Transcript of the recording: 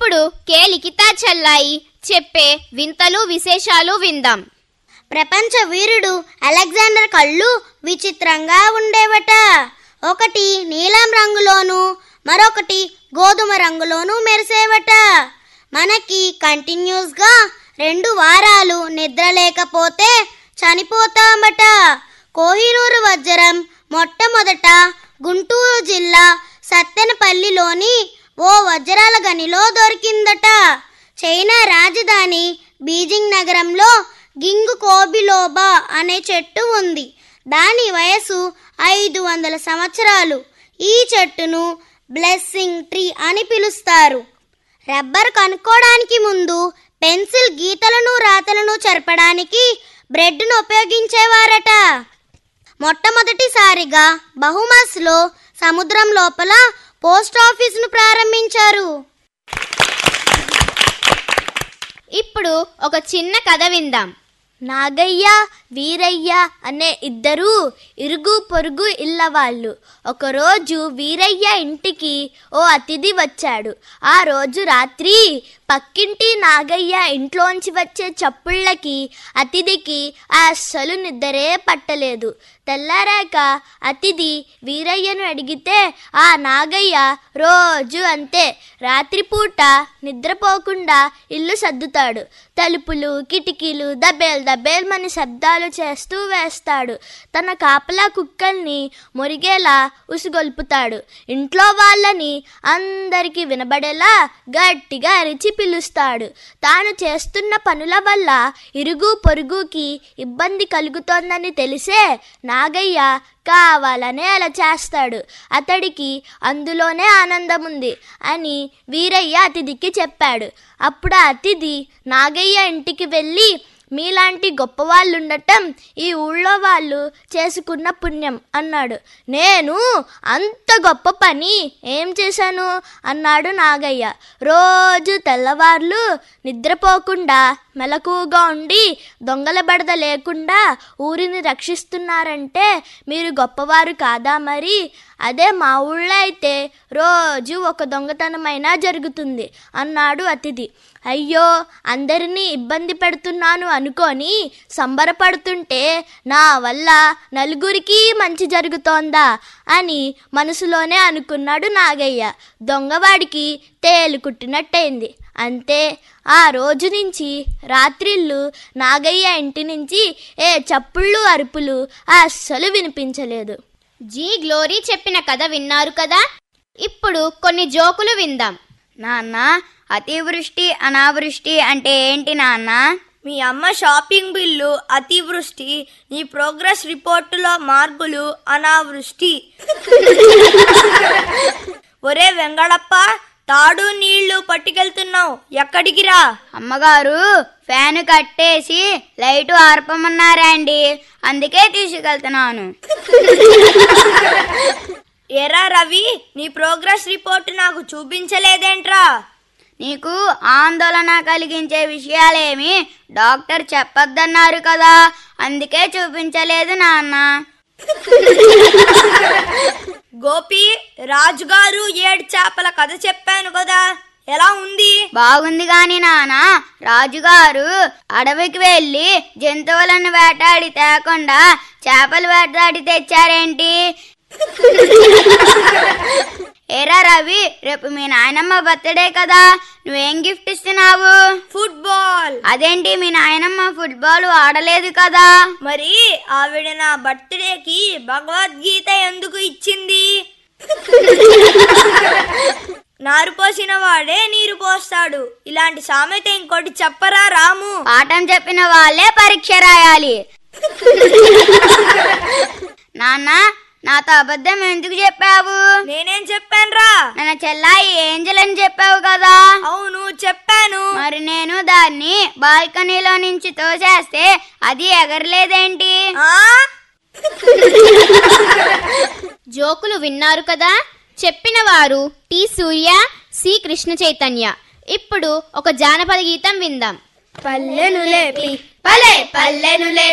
ఇప్పుడు కే లిఖితా చెల్లాయి చెప్పే వింతలు విశేషాలు విందాం ప్రపంచ వీరుడు అలెగ్జాండర్ కళ్ళు విచిత్రంగా ఉండేవట ఒకటి నీలం రంగులోను మరొకటి గోధుమ రంగులోను మెరిసేవట మనకి కంటిన్యూస్ గా రెండు వారాలు నిద్ర లేకపోతే చనిపోతామట కోహినూరు వజ్రం మొట్టమొదట గుంటూరు జిల్లా సత్తెనపల్లిలోని ఓ వజ్రాల గనిలో దొరికిందట చైనా రాజధాని బీజింగ్ నగరంలో గింగు కోబిలోబా అనే చెట్టు ఉంది దాని వయసు ఐదు వందల సంవత్సరాలు ఈ చెట్టును బ్లెస్సింగ్ ట్రీ అని పిలుస్తారు రబ్బర్ కనుక్కోవడానికి ముందు పెన్సిల్ గీతలను రాతలను చెరపడానికి బ్రెడ్ను ఉపయోగించేవారట మొట్టమొదటిసారిగా బహుమస్లో సముద్రం లోపల పోస్ట్ ఆఫీసును ప్రారంభించారు ఇప్పుడు ఒక చిన్న కథ విందాం నాగయ్య వీరయ్య అనే ఇద్దరు ఇరుగు పొరుగు ఇళ్ళవాళ్ళు ఒకరోజు వీరయ్య ఇంటికి ఓ అతిథి వచ్చాడు ఆ రోజు రాత్రి పక్కింటి నాగయ్య ఇంట్లోంచి వచ్చే చప్పుళ్ళకి అతిథికి అస్సలు నిద్రే పట్టలేదు తెల్లారాక అతిథి వీరయ్యను అడిగితే ఆ నాగయ్య రోజు అంతే రాత్రిపూట నిద్రపోకుండా ఇల్లు సర్దుతాడు తలుపులు కిటికీలు దబేల్ దబేల్మని శబ్దాలు చేస్తూ వేస్తాడు తన కాపలా కుక్కల్ని మురిగేలా ఉసిగొల్పుతాడు ఇంట్లో వాళ్ళని అందరికీ వినబడేలా గట్టిగా అరిచి పిలుస్తాడు తాను చేస్తున్న పనుల వల్ల ఇరుగు పొరుగుకి ఇబ్బంది కలుగుతోందని తెలిసే నాగయ్య కావాలనే అలా చేస్తాడు అతడికి అందులోనే ఆనందం ఉంది అని వీరయ్య అతిథికి చెప్పాడు అప్పుడు ఆ అతిథి నాగయ్య ఇంటికి వెళ్ళి మీలాంటి గొప్పవాళ్ళు ఉండటం ఈ ఊళ్ళో వాళ్ళు చేసుకున్న పుణ్యం అన్నాడు నేను అంత గొప్ప పని ఏం చేశాను అన్నాడు నాగయ్య రోజు తెల్లవార్లు నిద్రపోకుండా మెలకువగా ఉండి దొంగల బెడద లేకుండా ఊరిని రక్షిస్తున్నారంటే మీరు గొప్పవారు కాదా మరి అదే మా ఊళ్ళో అయితే రోజు ఒక దొంగతనమైనా జరుగుతుంది అన్నాడు అతిథి అయ్యో అందరినీ ఇబ్బంది పెడుతున్నాను అనుకొని సంబరపడుతుంటే నా వల్ల నలుగురికి మంచి జరుగుతోందా అని మనసులోనే అనుకున్నాడు నాగయ్య దొంగవాడికి తేలు కుట్టినట్టయింది అంతే ఆ రోజు నుంచి రాత్రిళ్ళు నాగయ్య ఇంటి నుంచి ఏ చప్పుళ్ళు అరుపులు అస్సలు వినిపించలేదు జీ గ్లోరీ చెప్పిన కథ విన్నారు కదా ఇప్పుడు కొన్ని జోకులు విందాం నాన్న అతివృష్టి అనావృష్టి అంటే ఏంటి నాన్న మీ అమ్మ షాపింగ్ బిల్లు అతివృష్టి నీ ప్రోగ్రెస్ రిపోర్టులో మార్కులు అనావృష్టి ఒరే వెంగళప్ప తాడు నీళ్లు పట్టుకెళ్తున్నావు ఎక్కడికి రా అమ్మగారు ఫ్యాన్ కట్టేసి లైటు ఆర్పమన్నారండి అందుకే తీసుకెళ్తున్నాను ఎరా రవి నీ ప్రోగ్రెస్ రిపోర్ట్ నాకు చూపించలేదేంట్రా నీకు ఆందోళన కలిగించే విషయాలేమి డాక్టర్ చెప్పొద్దన్నారు కదా అందుకే చూపించలేదు నాన్న గోపి రాజుగారు ఏడు చేపల కథ చెప్పాను కదా ఎలా ఉంది బాగుంది గాని నాన్న రాజుగారు అడవికి వెళ్ళి జంతువులను వేటాడి తేకుండా చేపలు వేటాడి తెచ్చారేంటి ఏరా రవి రేపు మీ నాయనమ్మ బర్త్డే కదా నువ్వేం గిఫ్ట్ ఇస్తున్నావు ఫుట్బాల్ అదేంటి మీ నాయనమ్మ ఫుట్బాల్ ఆడలేదు కదా మరి ఆవిడ నా బర్త్డేకి భగవద్గీత ఎందుకు ఇచ్చింది నారు పోసిన వాడే నీరు పోస్తాడు ఇలాంటి సామెత ఇంకోటి చెప్పరా రాము పాఠం చెప్పిన వాళ్ళే పరీక్ష రాయాలి నాన్న నాతో అబద్ధం ఎందుకు చెప్పావు నేనేం చెప్పానురా మన చెల్లాయి ఏంజల్ అని చెప్పావు కదా అవును చెప్పాను మరి నేను దాన్ని బాల్కనీలో నుంచి తోసేస్తే అది ఎగరలేదేంటి ఆ జోకులు విన్నారు కదా చెప్పిన వారు టి సూర్య సి కృష్ణ చైతన్య ఇప్పుడు ఒక జానపద గీతం విందాం పల్లెను లేపి పలే పల్లెను